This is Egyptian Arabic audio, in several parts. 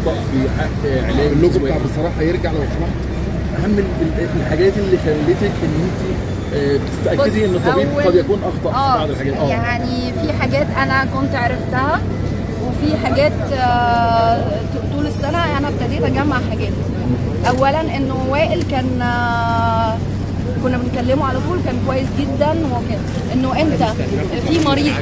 اخطا في حق علاج اللوجو بتاع السواقين. بصراحه يرجع لو سمحت اهم ال- ال- الحاجات اللي خلتك ان انت آه، تتاكدي ان بص، الطبيب أول- قد يكون اخطا في اه بعض الحاجات اه يعني في حاجات انا كنت عرفتها وفي حاجات آه، ط- طول السنه انا ابتديت اجمع حاجات اولا انه وائل كان آه، كنا بنكلمه على طول كان كويس جدا وكده انه انت في مريض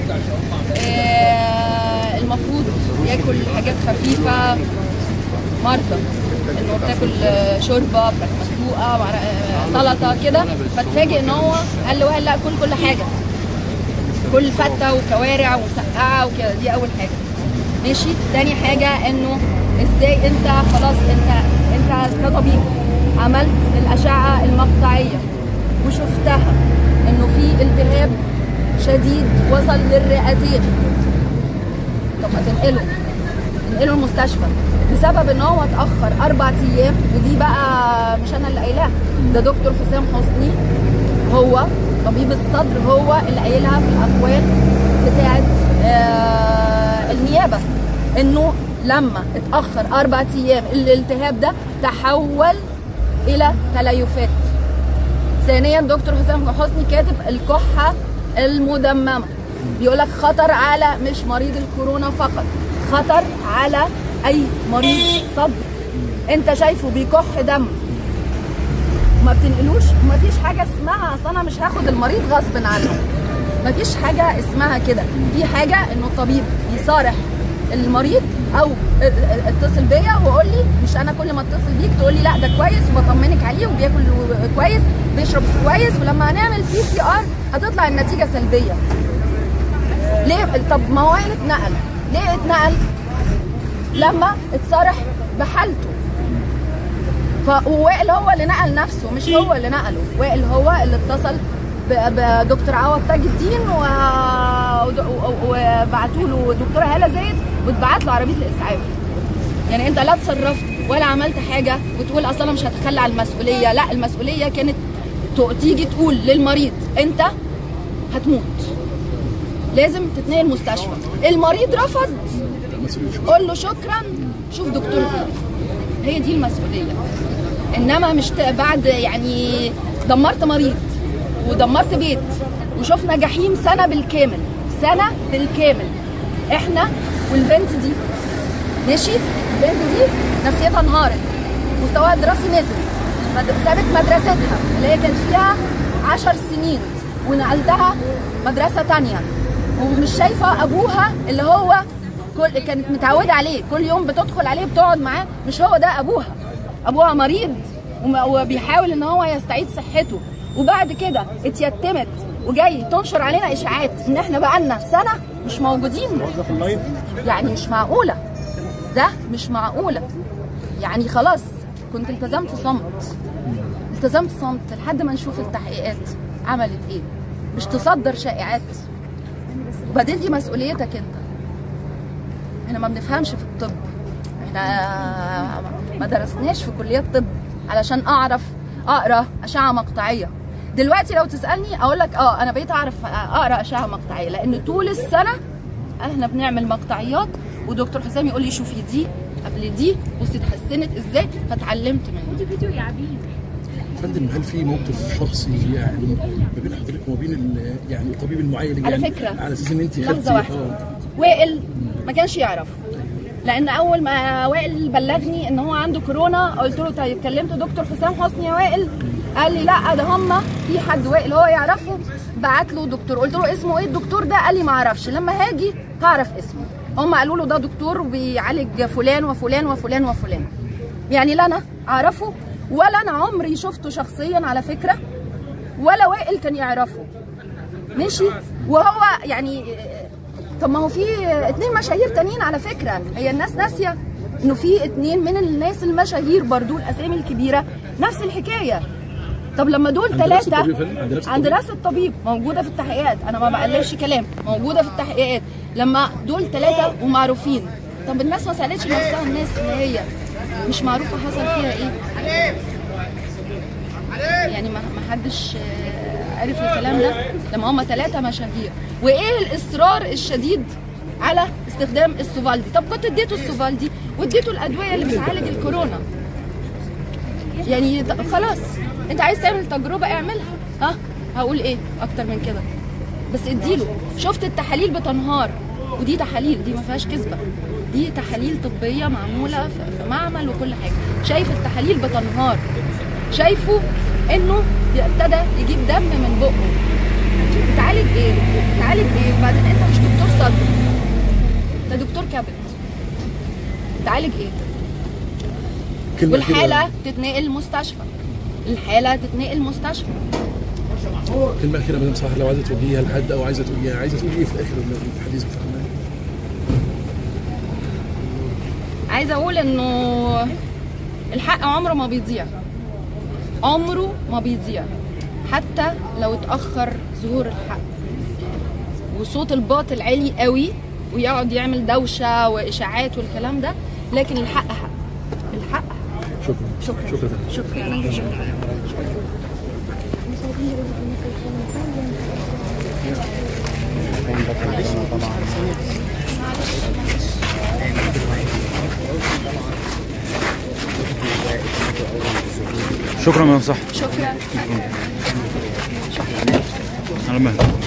آه، المفروض ياكل حاجات خفيفه مرضى انه بتاكل آه، شوربه فراخ مسلوقه مع- آه، سلطه كده فتفاجئ ان هو قال له وائل لا كل كل حاجه كل فته وكوارع وسقعه وكده دي اول حاجه ماشي تاني حاجه انه ازاي انت خلاص انت انت كطبيب عملت الاشعه المقطعيه وشفتها انه في التهاب شديد وصل للرئتين طب ما تنقله ننقله المستشفى بسبب ان هو اتاخر اربع ايام ودي بقى مش انا اللي قايلاها ده دكتور حسام حسني هو طبيب الصدر هو اللي قايلها في الاقوال بتاعه آه النيابه انه لما اتاخر اربع ايام الالتهاب ده تحول الى تليفات ثانيا دكتور حسام حسني كاتب الكحه المدممه بيقول لك خطر على مش مريض الكورونا فقط خطر على اي مريض صدر انت شايفه بيكح دم ما بتنقلوش مفيش حاجه اسمها اصل انا مش هاخد المريض غصب عنه مفيش حاجه اسمها كده في حاجه انه الطبيب يصارح المريض او اتصل بيا وقول لي مش انا كل ما اتصل بيك تقول لي لا ده كويس وبطمنك عليه وبياكل كويس بيشرب كويس ولما هنعمل بي سي ار هتطلع النتيجه سلبيه ليه طب ما هو وائل اتنقل ليه اتنقل لما اتصارح بحالته فوائل هو اللي نقل نفسه مش هو اللي نقله وائل هو اللي اتصل ب- بدكتور عوض تاج الدين وبعتوا له دكتوره هاله زايد واتبعت له عربيه الاسعاف يعني انت لا اتصرفت ولا عملت حاجه وتقول اصل انا مش هتخلى عن المسؤوليه لا المسؤوليه كانت ت- تيجي تقول للمريض انت هتموت لازم تتنقل مستشفى المريض رفض قول له شكرا شوف دكتور غيري هي دي المسؤوليه انما مش ت- بعد يعني دمرت مريض ودمرت بيت وشفنا جحيم سنه بالكامل سنه بالكامل احنا والبنت دي ماشي البنت دي نفسيتها انهارت مستواها الدراسي نزل مد- سابت مدرستها اللي هي كانت فيها عشر سنين ونقلتها مدرسه تانية ومش شايفه ابوها اللي هو كل كانت متعوده عليه كل يوم بتدخل عليه بتقعد معاه مش هو ده ابوها ابوها مريض وم- وبيحاول ان هو يستعيد صحته وبعد كده اتيتمت وجاي تنشر علينا اشاعات ان احنا بقالنا سنه مش موجودين يعني مش معقوله ده مش معقوله يعني خلاص كنت التزمت صمت التزمت صمت لحد ما نشوف التحقيقات عملت ايه مش تصدر شائعات وبعدين دي مسؤوليتك انت احنا ما بنفهمش في الطب احنا ما درسناش في كليات طب علشان اعرف اقرا اشعه مقطعيه دلوقتي لو تسالني اقول لك اه انا بقيت اعرف اقرا اشعه مقطعيه لان طول السنه احنا بنعمل مقطعيات ودكتور حسام يقول لي شوفي دي قبل دي بصي اتحسنت ازاي فتعلمت منها فندم هل في موقف شخصي يعني ما بين حضرتك وما بين ال- يعني الطبيب المعالج على يعني فكرة، على اساس ان انت لحظه خدتي واحده اه وائل ما كانش يعرف لان اول ما وائل بلغني ان هو عنده كورونا قلت له طيب كلمت دكتور حسام حسني يا وائل قال لي لا ده هم في حد وائل هو يعرفه بعت له دكتور قلت له اسمه ايه الدكتور ده قال لي ما اعرفش لما هاجي هعرف اسمه هم قالوا له ده دكتور بيعالج فلان وفلان وفلان وفلان يعني لا انا اعرفه ولا انا عمري شفته شخصيا على فكره ولا وائل كان يعرفه ماشي وهو يعني طب ما هو في اتنين مشاهير تانيين على فكره هي الناس ناسيه انه في اتنين من الناس المشاهير برضو الاسامي الكبيره نفس الحكايه طب لما دول عند دراسة ثلاثه الطبيب يا فندم؟ عند دراسة عند الطبيب؟ دراسه الطبيب موجوده في التحقيقات انا ما بقللش كلام موجوده في التحقيقات لما دول ثلاثه ومعروفين طب الناس ما سالتش نفسها الناس ان هي مش معروفه حصل فيها ايه يعني ما ما حدش آه، عرف الكلام ده لما هم ثلاثه مشاهير وايه الاصرار الشديد على استخدام السوفالدي طب كنت اديته السوفالدي واديته الادويه اللي بتعالج الكورونا يعني ط- خلاص انت عايز تعمل تجربه اعملها ها هقول ايه اكتر من كده بس اديله شفت التحاليل بتنهار ودي تحاليل دي ما فيهاش كذبه دي تحاليل طبيه معموله في في معمل وكل حاجه شايف التحاليل بتنهار شايفه انه ابتدى يجيب دم من بقه تعالج ايه تعالج ايه وبعدين انت مش دكتور صدر انت دكتور كبد تعالج ايه كلمة والحاله كده- تتنقل مستشفى الحاله تتنقل مستشفى كلمة أخيرة مدام صلاح لو عايزة توجهيها لحد أو عايزة تقوليها عايزة تقولي إيه في الآخر من الحديث بتاعنا؟ عايزه اقول انه الحق عمره ما بيضيع عمره ما بيضيع حتى لو اتاخر ظهور الحق وصوت الباطل عالي قوي ويقعد يعمل دوشه واشاعات والكلام ده لكن الحق حق الحق حق. شكرا شكرا شكرا شكرا جدا شكرا يا صاحبي شكرا على مهلك